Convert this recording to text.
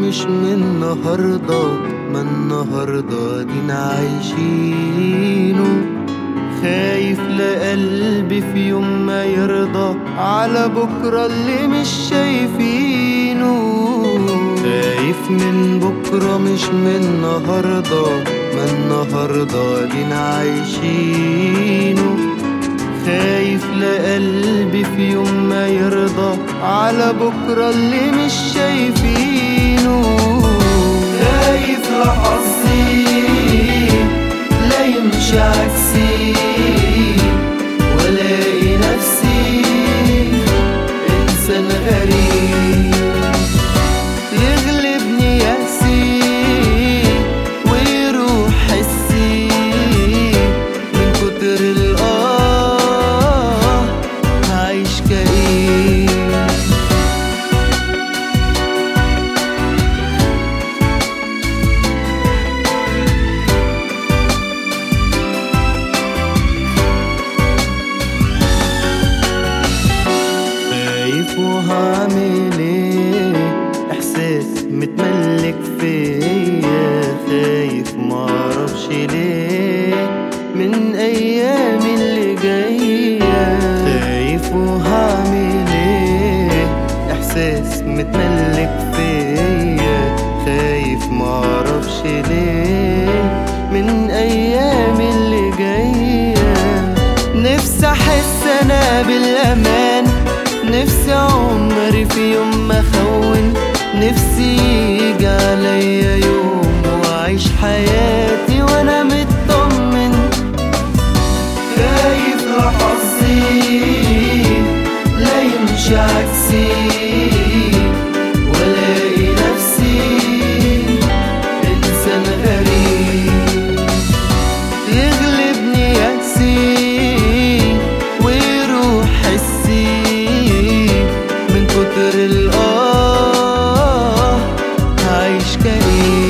مش من النهاردة ما النهاردة دينا عايشينه خايف لقلبي في يوم ما يرضى على بكرة اللي مش شايفينه خايف من بكرة مش من النهاردة ما النهاردة دينا عايشينه خايف لقلبي في يوم ما يرضى على بكرة اللي مش شايفينه خايف لحظي لا يمشي عكسي والاقي نفسي انسان غريب يغلبني يأسي ويروح حسي من كتر الآه عايش كئيب خايف وهعمل ايه احساس متملك فيا خايف معرفش ليه من ايام اللي جايه خايف وهعمل ايه احساس متملك فيا خايف معرفش ليه من ايام اللي جايه نفسي احس انا بالامان نفسي عمري في يوم ما اخون نفسي يجي عليا يوم واعيش حياتي وانا مطمن خايف لحظي لا يمشي عكسي والاقي نفسي انسان غريب يغلبني يأسي ويروح حسي من كتر الآه عايش كئيب